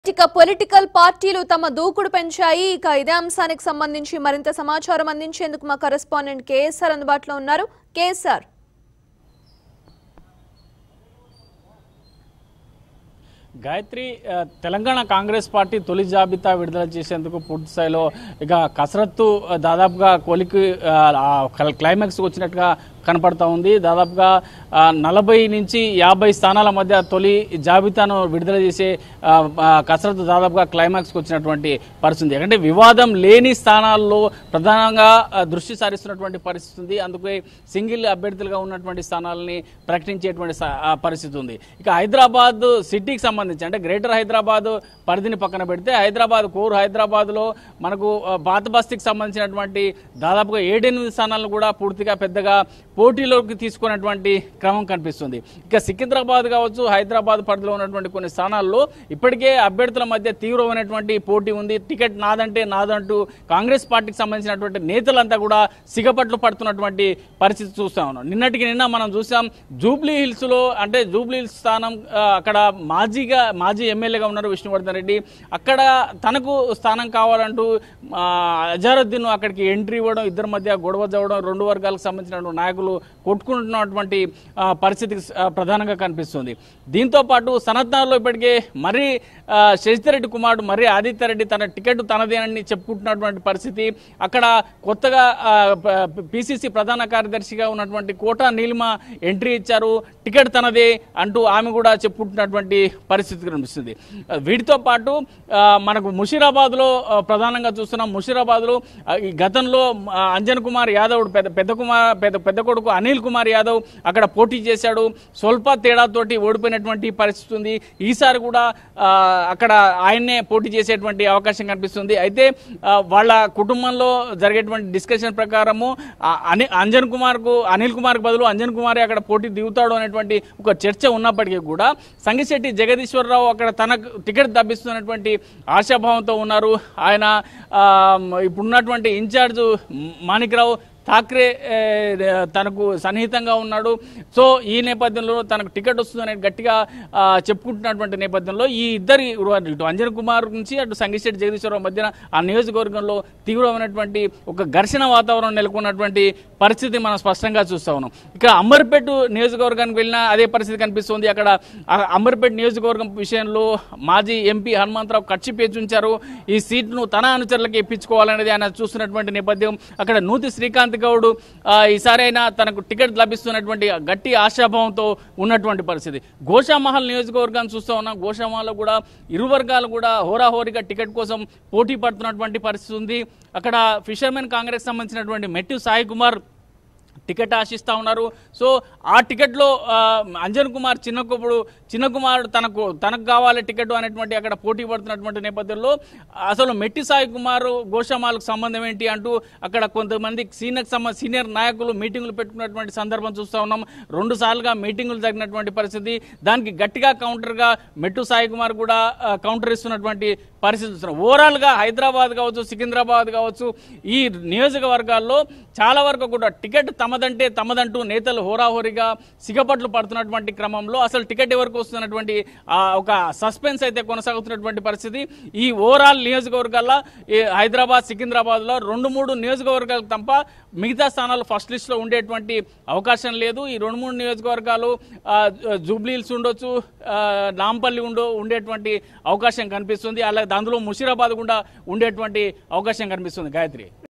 ఇక పొలిటికల్ పార్టీలు తమ దూకుడు పెంచాయి ఇక ఇదే అంశానికి సంబంధించి మరింత సమాచారం అందించేందుకు మా కరెస్పాండెంట్ కేఎస్ఆర్ అందుబాటులో ఉన్నారు కేఎస్ఆర్ గాయత్రి ఆ, తెలంగాణ కాంగ్రెస్ పార్టీ తొలి జాబితా విడుదల చేసేందుకు పూర్తి స్థాయిలో ఇక కసరత్తు ఆ, దాదాపుగా కొలికి ఆ, ఆ, క్ల- క్లైమాక్స్కి వచ్చినట్టుగా కనపడతా ఉంది దాదాపుగా ఆ, నలభై నుంచి యాభై స్థానాల మధ్య తొలి జాబితాను విడుదల చేసే ఆ, ఆ, కసరత్తు దాదాపుగా క్లైమాక్స్కి వచ్చినటువంటి పరిస్థితి అంటే వివాదం లేని స్థానాల్లో ప్రధానంగా ఆ, దృష్టి సారిస్తున్నటువంటి పరిస్థితి ఉంది అందుకే సింగిల్ అభ్యర్థులుగా ఉన్నటువంటి స్థానాలని ప్రకటించేటువంటి స- ఆ, పరిస్థితి ఉంది ఇక హైదరాబాద్ సిటీకి సంబంధించి అంటే గ్రేటర్ హైదరాబాద్ పరిధిని పక్కన పెడితే హైదరాబాద్ కోర్ హైదరాబాద్లో మనకు ఆ, పాత బస్తీకి సంబంధించినటువంటి దాదాపుగా ఏడెనిమిది స్థానాలను కూడా పూర్తిగా పెద్దగా పోటీలోకి తీసుకున్నటువంటి క్రమం కనిపిస్తుంది ఇక సికింద్రాబాద్ కావచ్చు హైదరాబాద్ పరిధిలో ఉన్నటువంటి కొన్ని స్థానాల్లో ఇప్పటికే అభ్యర్థుల మధ్య తీవ్రమైనటువంటి పోటీ ఉంది టికెట్ నాదంటే నాదంటూ కాంగ్రెస్ పార్టీకి సంబంధించినటువంటి నేతలంతా కూడా సిగపట్లు పడుతున్నటువంటి పరిస్థితి చూస్తా ఉన్నాం నిన్నటికి నిన్న మనం చూసాం జూబ్లీ హిల్స్ లో అంటే జూబ్లీ హిల్స్ స్థానం ఆ, అక్కడ మాజీగా మాజీ ఎమ్మెల్యేగా ఉన్నారు విష్ణువర్ధన్ రెడ్డి అక్కడ తనకు స్థానం కావాలంటూ ఆ, అజారుద్దీన్ అక్కడికి ఎంట్రీ ఇవ్వడం ఇద్దరి మధ్య గొడవ జరగడం రెండు వర్గాలకు సంబంధించిన నాయకులు కొట్టుకుంటున్నటువంటి ఆ, పరిస్థితి ఆ, ప్రధానంగా కనిపిస్తుంది దీంతో పాటు సనత్నాల్లో ఇప్పటికే మరీ ఆ, శశిధర్ కుమారుడు మరీ ఆదిత్య రెడ్డి తన టికెట్ తనదేనని చెప్పుకుంటున్నటువంటి పరిస్థితి అక్కడ కొత్తగా పిసిసి ప్రధాన కార్యదర్శిగా ఉన్నటువంటి కోటా నీలిమ ఎంట్రీ ఇచ్చారు టికెట్ తనదే అంటూ ఆమె కూడా చెప్పుకుంటున్నటువంటి పరిస్థితి కనిపిస్తుంది ఆ, వీటితో పాటు ఆ, మనకు ముషీరాబాద్లో ఆ, ప్రధానంగా చూస్తున్నాం ముషీరాబాద్లో ఆ, ఈ గతంలో ఆ, అంజన్ కుమార్ యాదవ్ పెద్ద పెద్ద కుమార్ పెద్ద పెద్ద కొడుకు అనిల్ కుమార్ యాదవ్ అక్కడ పోటీ చేశాడు స్వల్ప తేడాతోటి ఓడిపోయినటువంటి పరిస్థితి ఉంది ఈసారి కూడా ఆ, అక్కడ ఆయన్నే పోటీ చేసేటువంటి అవకాశం కనిపిస్తుంది అయితే ఆ, వాళ్ళ కుటుంబంలో జరిగేటువంటి డిస్కషన్ ప్రకారము ఆ, అని అంజన్ కుమార్కు అనిల్ కుమార్కు బదులు అంజన్ కుమారే అక్కడ పోటీ దిగుతాడు అనేటువంటి ఒక చర్చ ఉన్నప్పటికీ కూడా సంగిశెట్టి జగదీశ్వరరావు అక్కడ తనకు టికెట్ దబ్బిస్తున్నటువంటి ఆశాభావంతో ఉన్నారు ఆయన ఆ, ఇప్పుడున్నటువంటి ఇన్ఛార్జ్ మాణిక్రావు ఠాక్రే ఏ, తనకు సన్నిహితంగా ఉన్నాడు సో ఈ నేపథ్యంలో తనకు టికెట్ వస్తుందని గట్టిగా ఆ, చెప్పుకుంటున్నటువంటి నేపథ్యంలో ఈ ఇద్దరి ఇటు అంజన్ కుమార్ నుంచి అటు సంగిశెట్టి జగదీశ్వరరావు మధ్యన ఆ నియోజకవర్గంలో తీవ్రమైనటువంటి ఒక ఘర్షణ వాతావరణం నెలకొన్నటువంటి పరిస్థితి మనం స్పష్టంగా చూస్తా ఉన్నాం ఇక అంబర్పేట నియోజకవర్గానికి వెళ్ళినా అదే పరిస్థితి కనిపిస్తుంది అక్కడ ఆ అంబర్పేట నియోజకవర్గం విషయంలో మాజీ ఎంపీ హనుమంతరావు కక్షి పేచుంచారు ఈ సీట్ను తన అనుచరులకు ఇప్పించుకోవాలనేది ఆయన చూస్తున్నటువంటి నేపథ్యం అక్కడ నూతి శ్రీకాంత్ గౌడ్ ఆ, ఈసారి అయినా తనకు టికెట్ లభిస్తున్నటువంటి గట్టి ఆశాభావంతో ఉన్నటువంటి పరిస్థితి గోషామహల్ నియోజకవర్గాన్ని చూస్తూ ఉన్నాం గోషామహల్లో కూడా ఇరు వర్గాలు కూడా హోరాహోరీగా టికెట్ కోసం పోటీ పడుతున్నటువంటి పరిస్థితి ఉంది అక్కడ ఫిషర్మెన్ కాంగ్రెస్ సంబంధించినటువంటి మెట్టు సాయి కుమార్ టికెట్ ఆశిస్తూ ఉన్నారు సో ఆ టికెట్లో ఆ, అంజన్ కుమార్ చిన్న కుమారుడు చిన్న కుమారుడు తనకు తనకు కావాలి టికెట్ అనేటువంటి అక్కడ పోటీ పడుతున్నటువంటి నేపథ్యంలో అసలు మెట్టి సాయి కుమార్ గోషమాలకు సంబంధం ఏంటి అంటూ అక్కడ కొంతమంది సీనియర్ సంబ సీనియర్ నాయకులు మీటింగులు పెట్టుకున్నటువంటి సందర్భం చూస్తూ ఉన్నాం రెండు సార్లుగా మీటింగులు జరిగినటువంటి పరిస్థితి దానికి గట్టిగా కౌంటర్గా మెట్టు సాయి కుమార్ కూడా ఆ, కౌంటర్ ఇస్తున్నటువంటి పరిస్థితి చూస్తున్నాం ఓవరాల్గా హైదరాబాద్ కావచ్చు సికింద్రాబాద్ కావచ్చు ఈ నియోజకవర్గాల్లో చాలా వరకు కూడా టికెట్ తమదంటే తమదంటూ నేతలు హోరాహోరీగా సిగపట్లు పడుతున్నటువంటి క్రమంలో అసలు టికెట్ ఎవరికి వస్తున్నటువంటి ఆ, ఒక సస్పెన్స్ అయితే కొనసాగుతున్నటువంటి పరిస్థితి ఈ ఓవరాల్ నియోజకవర్గాల్లో ఈ హైదరాబాద్ సికింద్రాబాద్లో రెండు మూడు నియోజకవర్గాలకు తప్ప మిగతా స్థానాలు ఫస్ట్ లిస్ట్లో ఉండేటువంటి అవకాశం లేదు ఈ రెండు మూడు నియోజకవర్గాలు ఆ, జూబ్లీహిల్స్ ఉండొచ్చు ఆ, నాంపల్లి ఉండో ఉండేటువంటి అవకాశం కనిపిస్తుంది అలాగే అందులో ముషీరాబాద్ కూడా ఉండేటువంటి అవకాశం కనిపిస్తుంది గాయత్రి